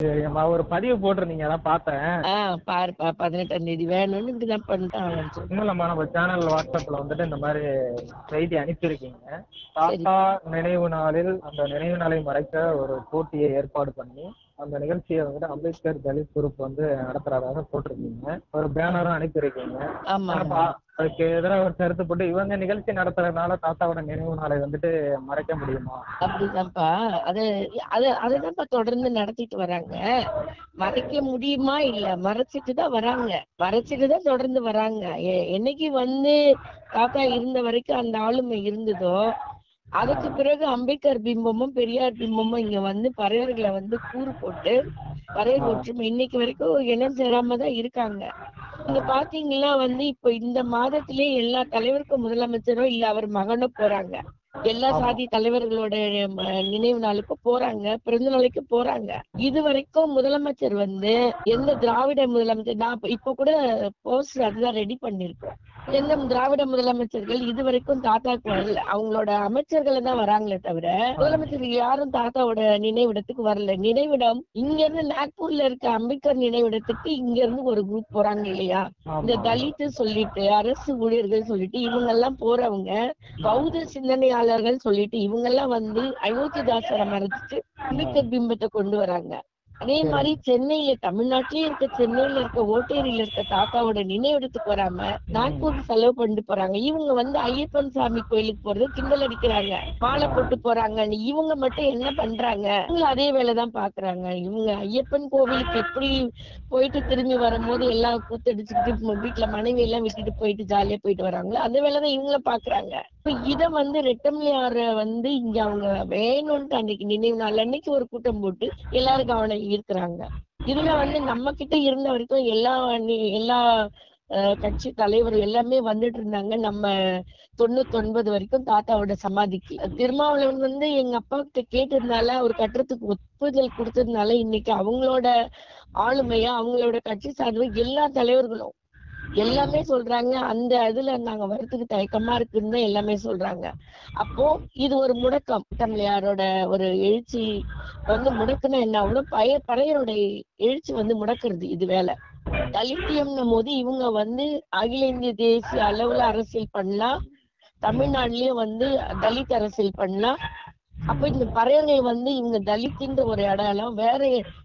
சரிம்மா ஒரு பதிவு போட்டிருந்தீங்க அதான் பார்த்தேன் ஆ பாருப்பா பதினெட்டாம் தேதி வேணும்னு இப்படிதான் பண்ணிட்டான் ஒன்றும் இல்லைம்மா நம்ம சேனல் வாட்ஸ்அப்ல வந்துட்டு இந்த மாதிரி செய்தி அனுப்பியிருக்கீங்க தாத்தா நினைவு நாளில் அந்த நினைவு நாளை மறைக்க ஒரு போட்டியை ஏற்பாடு பண்ணி அந்த நிகழ்ச்சியை வந்துட்டு அம்பேத்கர் தலித் குரூப் வந்து நடத்துறதாக போட்டிருக்கீங்க ஒரு பேனரும் அனுப்பியிருக்கீங்க ஆமா அப்ப அதுக்கு எதிராக ஒரு கருத்து போட்டு இவங்க நிகழ்ச்சி நடத்துறதுனால தாத்தாவோட நினைவு நாளை வந்துட்டு மறைக்க முடியுமா அப்படிதான்ப்பா அது அது அதுதான்ப்பா தொடர்ந்து நடத்திட்டு வராங்க மறைக்க முடியுமா இல்ல மறைச்சிட்டு தான் வராங்க மறைச்சிட்டு தான் தொடர்ந்து வராங்க எ- என்னைக்கு வந்து தாத்தா இருந்த வரைக்கும் அந்த ஆளுமை இருந்ததோ அதுக்கு பிறகு அம்பேத்கர் பிம்பமும் பெரியார் பிம்பமும் இங்க வந்து பறையர்களை வந்து கூறு போட்டு பறையர் ஒற்றுமை இன்னைக்கு வரைக்கும் இனம் சேராம தான் இருக்காங்க நீங்க பாத்தீங்கன்னா வந்து இப்போ இந்த மாதத்திலே எல்லா தலைவருக்கும் முதலமைச்சரோ இல்ல அவர் மகனோ போறாங்க எல்லா சாதி தலைவர்களோட ம- நினைவு நாளுக்கு போறாங்க பிறந்த நாளைக்கு போறாங்க இது வரைக்கும் முதலமைச்சர் வந்து எந்த திராவிட முதலமைச்சர் நான் இப்ப- இப்ப கூட போஸ்ட் அதுதான் ரெடி பண்ணிருக்கோம் எந்த திராவிட முதலமைச்சர்கள் இது வரைக்கும் தாத்தாக்கு வரல அவங்களோட அமைச்சர்களை தான் வராங்களே தவிர முதலமைச்சர் யாரும் தாத்தாவோட நினைவிடத்துக்கு வரல நினைவிடம் இங்க இருந்து நாக்பூர்ல இருக்க அம்பேத்கர் நினைவிடத்துக்கு இங்க இருந்து ஒரு குரூப் போறாங்க இல்லையா இந்த தலித்து சொல்லிட்டு அரசு ஊழியர்கள் சொல்லிட்டு இவங்க எல்லாம் போறவங்க பௌத்த சிந்தனையாளர்கள் சொல்லிட்டு இவங்க எல்லாம் வந்து அயோத்திதாசரை மறைச்சிட்டு அம்பேத்கர் பிம்பத்தை கொண்டு வராங்க அதே மாதிரி சென்னையில தமிழ்நாட்டிலே இருக்க சென்னையில இருக்க ஓட்டேரியில இருக்க தாத்தாவோட நினைவிடத்துக்கு வராம நாக்பூர் செலவு பண்ணிட்டு போறாங்க இவங்க வந்து ஐயப்பன் சாமி கோயிலுக்கு போறது கிண்டல் அடிக்கிறாங்க மாலை போட்டு போறாங்க இவங்க மட்டும் என்ன பண்றாங்க இவங்க அதே வேலைதான் பாக்குறாங்க இவங்க ஐயப்பன் கோவிலுக்கு எப்படி போயிட்டு திரும்பி வரும்போது எல்லாம் கூத்தடிச்சுக்கிட்டு வீட்டுல மனைவி எல்லாம் விட்டுட்டு போயிட்டு ஜாலியா போயிட்டு வராங்களோ அந்த வேலைதான் இவங்கள பாக்குறாங்க இப்ப இத வந்து ரெட்டம்லியார வந்து இங்க அவங்க வேணும்ட்டு அன்னைக்கு நினைவு நாள் அன்னைக்கு ஒரு கூட்டம் போட்டு எல்லாரும் கவனம் ஈர்க்கிறாங்க இதுல வந்து நம்ம கிட்ட இருந்த வரைக்கும் எல்லா நி- எல்லா அஹ், கட்சி தலைவர் எல்லாமே வந்துட்டு இருந்தாங்க நம்ம தொண்ணூத்தொன்பது வரைக்கும் தாத்தாவோட சமாதிக்கு திருமாவளவன் வந்து எங்க அப்பா கிட்ட கேட்டதுனால அவர் கட்டுறதுக்கு ஒப்புதல் கொடுத்ததுனால இன்னைக்கு அவங்களோட ஆளுமையா அவங்களோட கட்சி சார்பு எல்லா தலைவர்களும் எல்லாமே சொல்றாங்க அந்த இதுல நாங்க வரதுக்கு தயக்கமா இருக்குன்னு தான் எல்லாமே சொல்றாங்க அப்போ இது ஒரு முடக்கம் தமிழையாரோட ஒரு எழுச்சி வந்து முடக்குனா என்ன ஆகும் பய பறையரோட எழுச்சி வந்து முடக்குறது இது வேலை தலித்தியம்னும் போது இவங்க வந்து அகில இந்திய தேசிய அளவுல அரசியல் பண்ணலாம் தமிழ்நாட்டிலயும் வந்து தலித் அரசியல் பண்ணலாம் அப்ப இந்த பறையர்கள் வந்து இவங்க தலித்துன்ற ஒரு அடையாளம் வேற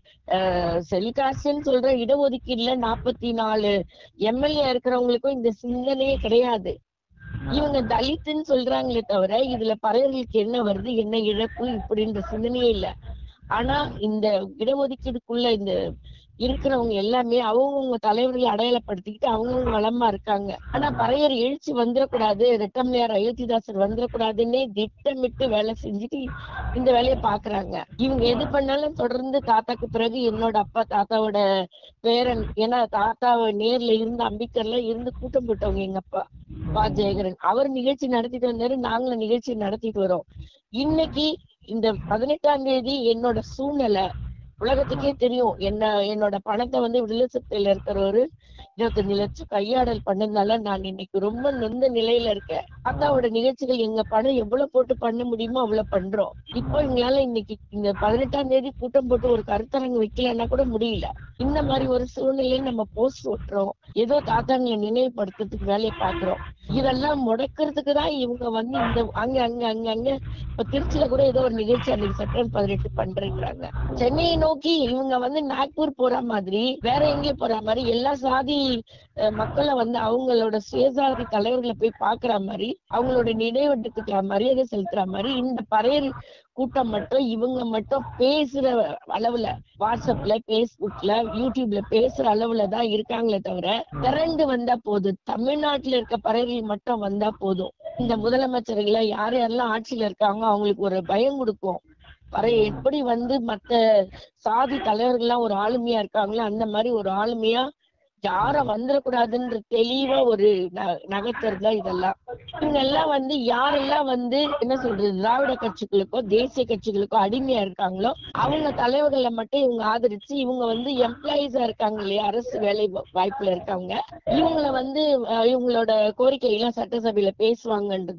செல்காசுன்னு சொல்ற இடஒதுக்கீடுல நாற்பத்தி நாலு எம்எல்ஏ இருக்கிறவங்களுக்கும் இந்த சிந்தனையே கிடையாது இவங்க தலித்துன்னு சொல்றாங்களே தவிர இதுல பறையர்களுக்கு என்ன வருது என்ன இழப்பு இப்படின்ற சிந்தனையே இல்ல ஆனா இந்த இடஒதுக்கீடுக்குள்ள இந்த இருக்கிறவங்க எல்லாமே அவங்கவுங்க தலைவர்களை அடையாளப்படுத்திக்கிட்டு அவங்கவுங்க வளமா இருக்காங்க ஆனா பறையர் எழுச்சி வந்துடக்கூடாது ரெட்டம்லையார் அயோத்திதாசர் வந்துடக்கூடாதுன்னே திட்டமிட்டு வேலை செஞ்சுட்டு இந்த வேலையை பாக்குறாங்க இவங்க எது பண்ணாலும் தொடர்ந்து தாத்தாக்கு பிறகு என்னோட அப்பா தாத்தாவோட பேரன் ஏன்னா தாத்தாவை நேர்ல இருந்து அம்பிக்கர்ல இருந்து கூட்டம் போட்டவங்க எங்க அப்பா பா ஜெயகரன் அவர் நிகழ்ச்சி நடத்திட்டு வந்தாரு நாங்களும் நிகழ்ச்சி நடத்திட்டு வரோம் இன்னைக்கு இந்த பதினெட்டாம் தேதி என்னோட சூழ்நிலை உலகத்துக்கே தெரியும் என்ன என்னோட பணத்தை வந்து விடுதலை சிறுத்தையில இருக்கிறவரு இருபத்தஞ்சு லட்சம் கையாடல் பண்ணதுனால நான் இன்னைக்கு ரொம்ப நொந்த நிலையில இருக்கேன் தாத்தாவோட நிகழ்ச்சிகள் எங்க பணம் எவ்வளவு போட்டு பண்ண முடியுமோ அவ்வளவு பண்றோம் இப்போ எங்களால இன்னைக்கு இந்த பதினெட்டாம் தேதி கூட்டம் போட்டு ஒரு கருத்தரங்கு வைக்கலன்னா கூட முடியல இந்த மாதிரி ஒரு சூழ்நிலையில நம்ம போஸ்ட் ஓட்டுறோம் ஏதோ தாத்தாங்களை நினைவுபடுத்துறதுக்கு வேலையை பாக்குறோம் இதெல்லாம் முடக்கிறதுக்கு தான் இவங்க வந்து இந்த அங்க அங்க அங்க அங்க இப்ப திருச்சியில கூட ஏதோ ஒரு நிகழ்ச்சி அன்னைக்கு செப்டம்பர் பதினெட்டு பண்றாங்க சென்னையை நோக்கி இவங்க வந்து நாக்பூர் போற மாதிரி வேற எங்கேயும் போற மாதிரி எல்லா சாதி அஹ், மக்களை வந்து அவங்களோட சுயசாதி தலைவர்களை போய் பாக்குற மாதிரி அவங்களோட நினைவட்டத்துக்கு மரியாதை செலுத்துற மாதிரி இந்த பறையர் கூட்டம் மட்டும் இவங்க மட்டும் பேசுற அளவுல வாட்ஸ்அப்ல பேஸ்புக்ல யூடியூப்ல பேசுற அளவுல தான் இருக்காங்களே தவிர திரண்டு வந்தா போதும் தமிழ்நாட்டுல இருக்க பறவைகள் மட்டும் வந்தா போதும் இந்த முதலமைச்சர்களை யார் யாரெல்லாம் ஆட்சியில இருக்காங்க அவங்களுக்கு ஒரு பயம் கொடுக்கும் பறை எப்படி வந்து மத்த சாதி தலைவர்கள்லாம் ஒரு ஆளுமையா இருக்காங்களோ அந்த மாதிரி ஒரு ஆளுமையா யாரும் வந்துடக்கூடாதுன்ற தெளிவா ஒரு ந- நகர்த்துறது தான் இதெல்லாம் இவங்க எல்லாம் வந்து யாரெல்லாம் வந்து என்ன சொல்றது திராவிட கட்சிகளுக்கோ தேசிய கட்சிகளுக்கோ அடிமையா இருக்காங்களோ அவங்க தலைவர்களை மட்டும் இவங்க ஆதரிச்சு இவங்க வந்து எம்ப்ளாயிஸா இருக்காங்க இல்லையா அரசு வேலை வா- வாய்ப்புல இருக்காங்க இவங்கள வந்து அஹ், இவங்களோட கோரிக்கை எல்லாம் சட்டசபையில பேசுவாங்கன்றதுதான்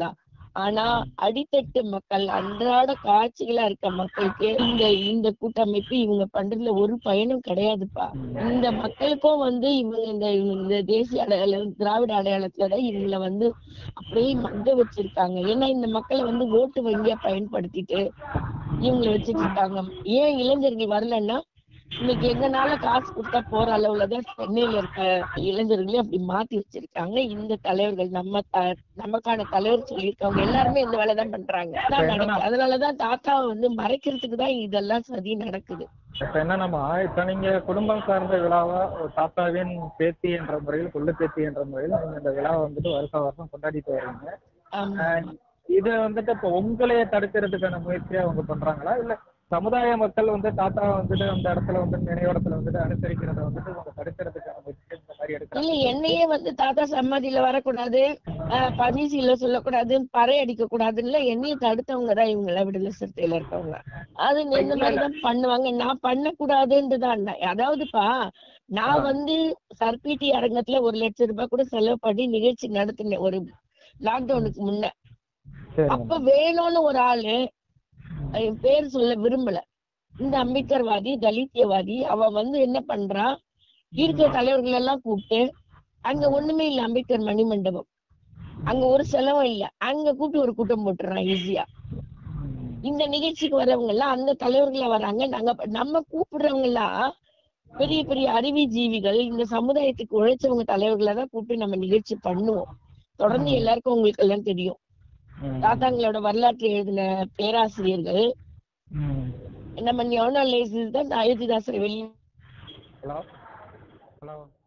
ஆனா அடித்தட்டு மக்கள் அன்றாட காட்சிகளா இருக்க மக்களுக்கு இந்த இந்த கூட்டமைப்பு இவங்க பண்றதுல ஒரு பயனும் கிடையாதுப்பா இந்த மக்களுக்கும் வந்து இவங்க இந்த இந்த தேசிய அடையாளம் திராவிட அடையாளத்துல தான் இவங்கள வந்து அப்படியே மங்க வச்சிருக்காங்க ஏன்னா இந்த மக்களை வந்து ஓட்டு வங்கியா பயன்படுத்திட்டு இவங்களை வச்சுட்டு இருக்காங்க ஏன் இளைஞர்கள் வரலன்னா இன்னைக்கு எங்கனால காசு கொடுத்தா போற அளவுலதான் சென்னையில இருக்க இளைஞர்களையும் அப்படி மாத்தி வச்சிருக்காங்க இந்த தலைவர்கள் நம்ம த- நமக்கான தலைவர் சொல்லியிருக்கவங்க எல்லாருமே இந்த வேலை தான் பண்றாங்க அதான் நடக்குது. அதனாலதான் தாத்தாவை வந்து மறைக்கிறதுக்கு தான் இதெல்லாம் சதி நடக்குது இப்ப என்னன்னா இப்ப நீங்க குடும்பம் சார்ந்த விழாவா ஒரு தாத்தாவின் பேத்தி என்ற முறையில் கொள்ளு பேத்தி என்ற முறையில் நீங்க இந்த விழாவை வந்துட்டு வருஷம் வருஷம் கொண்டாடிட்டு வர்றீங்க ஆமா ஆஹ் இது வந்துட்டு இப்ப உங்களையே தடுக்கிறதுக்கான முயற்சியா அவங்க பண்றாங்களா இல்ல சமுதாய மக்கள் வந்து தாத்தா வந்துட்டு அந்த இடத்துல வந்து நினைவிடத்துல வந்துட்டு அனுசரிக்கிறத வந்துட்டு அவங்க தடுக்கிறதுக்கான முயற்சி இந்த மாதிரி இல்ல எடுக்கிறாங்க என்னையே வந்து தாத்தா சமாதியில வரக்கூடாது ஆஹ் பனிசீல சொல்லக்கூடாது பறை அடிக்க கூடாதுன்னு என்னைய தடுத்தவங்க தான் இவங்க எல்லாம் விடுதலை சிறுத்தையில இருக்கவங்க அது இந்த மாதிரிதான் பண்ணுவாங்க நான் பண்ணக்கூடாதுன்றதான் அதாவதுப்பா நான் வந்து சர்பிடி அரங்கத்துல ஒரு லட்சம் ரூபாய் கூட செலவு பண்ணி நிகழ்ச்சி நடத்தினேன் ஒரு லாக்டவுனுக்கு முன்ன சரி அப்ப வேணும்னு ஒரு ஆளு என் பேர் சொல்ல விரும்பல இந்த அம்பேத்கர்வாதி தலித்தியவாதி அவன் வந்து என்ன பண்றான் இருக்கிற தலைவர்கள் எல்லாம் கூப்பிட்டு அங்க ஒண்ணுமே இல்ல அம்பேத்கர் மணிமண்டபம் அங்க ஒரு செலவும் இல்ல அங்க கூப்பிட்டு ஒரு கூட்டம் போட்டுறான் ஈஸியா இந்த நிகழ்ச்சிக்கு வரவங்க எல்லாம் அந்த தலைவர்களா வராங்க நாங்க ப- நம்ம கூப்பிடுறவங்க எல்லாம் பெரிய பெரிய அறிவி ஜீவிகள் இந்த சமுதாயத்துக்கு உழைச்சவங்க தலைவர்களை தான் கூப்பிட்டு நம்ம நிகழ்ச்சி பண்ணுவோம் தொடர்ந்து எல்லாருக்கும் உங்களுக்கு எல்லாம் தெரியும் ம். தாத்தாங்களோட வரலாற்று எழுதின பேராசிரியர்கள் ம். நம்ம ஞான தான் அயோத்திதாசரை வெளியே ஹலோ ஹலோ